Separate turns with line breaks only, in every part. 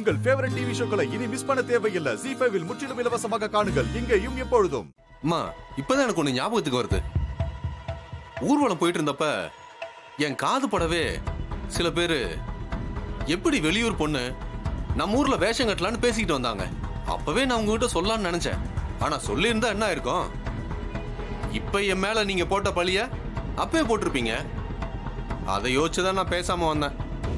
உங்கள் favourite TV ஷோக்களை இனி miss பண்ண தேவையில்லை ஜி ஃபைவில் முற்றிலும் இலவசமாக காணுங்கள் இங்கேயும் எப்பொழுதும்
அம்மா இப்பதான் எனக்கு ஒண்ணு ஞாபகத்துக்கு வருது ஊர்வலம் போயிட்டு இருந்தப்ப என் காது படவே சில பேரு எப்படி வெளியூர் பொண்ணு நம்ம ஊர்ல வேஷம் கட்டலான்னு பேசிக்கிட்டு வந்தாங்க அப்பவே நான் உங்ககிட்ட சொல்லலாம்னு நினைச்சேன் ஆனா சொல்லியிருந்தா என்ன இருக்கும் இப்ப என் மேல நீங்க போட்ட பழிய அப்பவே போட்டிருப்பீங்க அதை யோசிச்சுதான் நான் பேசாம வந்தேன்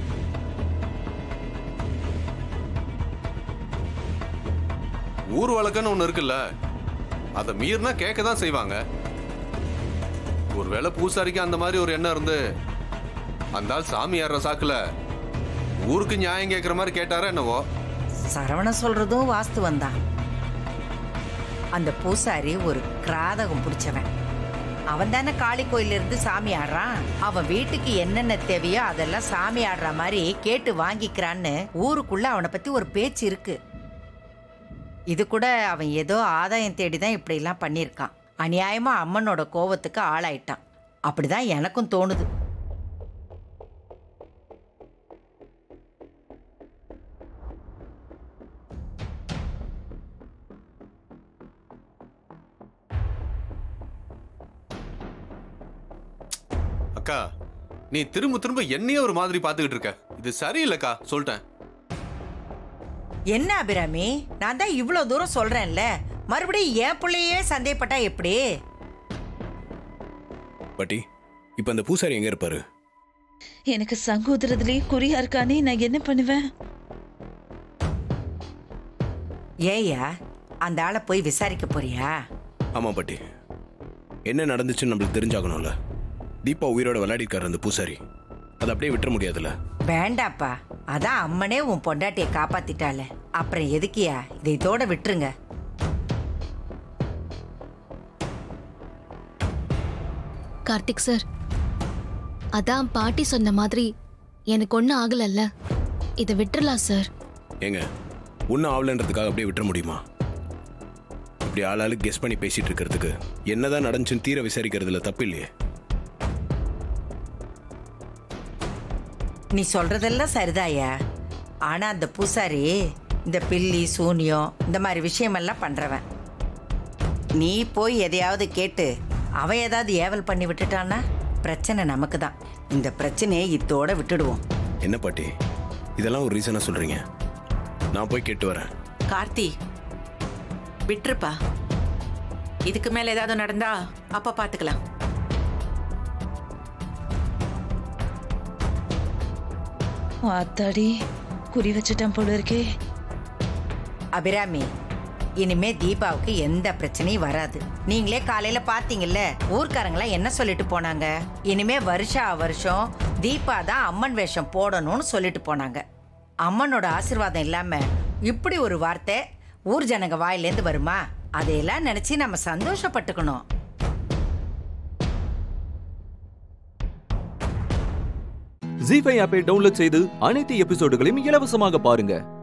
ஊர் வழக்கன்னு ஒண்ணு இருக்குல்ல அதை மீறினா கேட்க தான் செய்வாங்க ஒருவேளை பூசாரிக்கு அந்த மாதிரி ஒரு எண்ணம் இருந்து அந்த ஆள் சாமி ஏறுற சாக்குல ஊருக்கு நியாயம் கேட்குற மாதிரி கேட்டாரா என்னவோ
சரவணன் சொல்றதும் வாஸ்துவம் தான் அந்த பூசாரி ஒரு கிராதகம் பிடிச்சவன் அவன் தானே காளி கோயில்ல இருந்து சாமி ஆடுறான் அவன் வீட்டுக்கு என்னென்ன தேவையோ அதெல்லாம் சாமி ஆடுற மாதிரி கேட்டு வாங்கிக்கிறான்னு ஊருக்குள்ள அவனை பத்தி ஒரு பேச்சு இருக்கு இது கூட அவன் ஏதோ ஆதாயம் தேடி தான் இப்படிலாம் பண்ணியிருக்கான் அநியாயமா அம்மனோட கோவத்துக்கு ஆளாயிட்டான் அப்படிதான் எனக்கும் தோணுது
அக்கா நீ திரும்ப திரும்ப என்னையே ஒரு மாதிரி பார்த்துக்கிட்டு இருக்க இது சரியில்லைக்கா சொல்லிட்டேன்
என்ன அபிராமி நான் தான் இவ்வளோ தூரம் சொல்றேன்ல மறுபடியும் என் பிள்ளையே சந்தேகப்பட்டா எப்படி
பாட்டி இப்போ அந்த பூசாரி எங்க இருப்பாரு
எனக்கு சங்கோதரத்திலேயே குறியா இருக்கானே நான் என்ன பண்ணுவேன்
ஏய்யா அந்த ஆளை போய் விசாரிக்க போறியா
ஆமா பாட்டி என்ன நடந்துச்சுன்னு நம்மளுக்கு தெரிஞ்சாகணும்ல தீபா உயிரோட விளையாடிருக்காரு அந்த பூசாரி அதை அப்படியே விட்டுற முடியாதுல்ல
வேண்டாப்பா அதான் அம்மனே உன் பொண்டாட்டியை காப்பாத்திட்டாளே அப்புறம் எதுக்கியா இதை இதோட விட்டுருங்க
கார்த்திக் சார் அதான் பாட்டி சொன்ன மாதிரி எனக்கு ஒன்றும் ஆகலல்ல இதை விட்டுறலாம் சார்
ஏங்க ஒன்றும் ஆகலன்றதுக்காக அப்படியே விட்டுற முடியுமா இப்படி ஆளாளுக்கு கெஸ் பண்ணி பேசிட்டு இருக்கிறதுக்கு என்னதான் நடந்துச்சுன்னு தீர விசாரிக்கிறதுல தப்பு இல்லையே
நீ சொல்றதெல்லாம் சரிதாயா ஆனா அந்த பூசாரி இந்த பில்லி சூனியம் இந்த மாதிரி விஷயமெல்லாம் பண்றவன் நீ போய் எதையாவது கேட்டு அவன் ஏதாவது ஏவல் பண்ணி விட்டுட்டான்னா பிரச்சனை நமக்கு தான் இந்த பிரச்சனையை இத்தோட விட்டுடுவோம்
என்ன பாட்டி இதெல்லாம் ஒரு ரீசனாக சொல்றீங்க நான் போய் கேட்டு வரேன்
கார்த்தி விட்டுருப்பா இதுக்கு மேல ஏதாவது நடந்தா அப்ப பாத்துக்கலாம்
ஆத்தாடி குறி வச்சுட்டான் போல இருக்கே
அபிராமி இனிமே தீபாவுக்கு எந்த பிரச்சனையும் வராது நீங்களே காலையில பாத்தீங்கல்ல ஊர்க்காரங்களாம் என்ன சொல்லிட்டு போனாங்க இனிமே வருஷா வருஷம் தீபா தான் அம்மன் வேஷம் போடணும்னு சொல்லிட்டு போனாங்க அம்மனோட ஆசீர்வாதம் இல்லாம இப்படி ஒரு வார்த்தை ஊர் ஜனங்க வாயிலேருந்து வருமா அதையெல்லாம் நினைச்சு நம்ம சந்தோஷப்பட்டுக்கணும்
ஜி ஃபைவ் ஆப்பை டவுன்லோட் செய்து அனைத்து எபிசோடுகளையும் இலவசமாக பாருங்க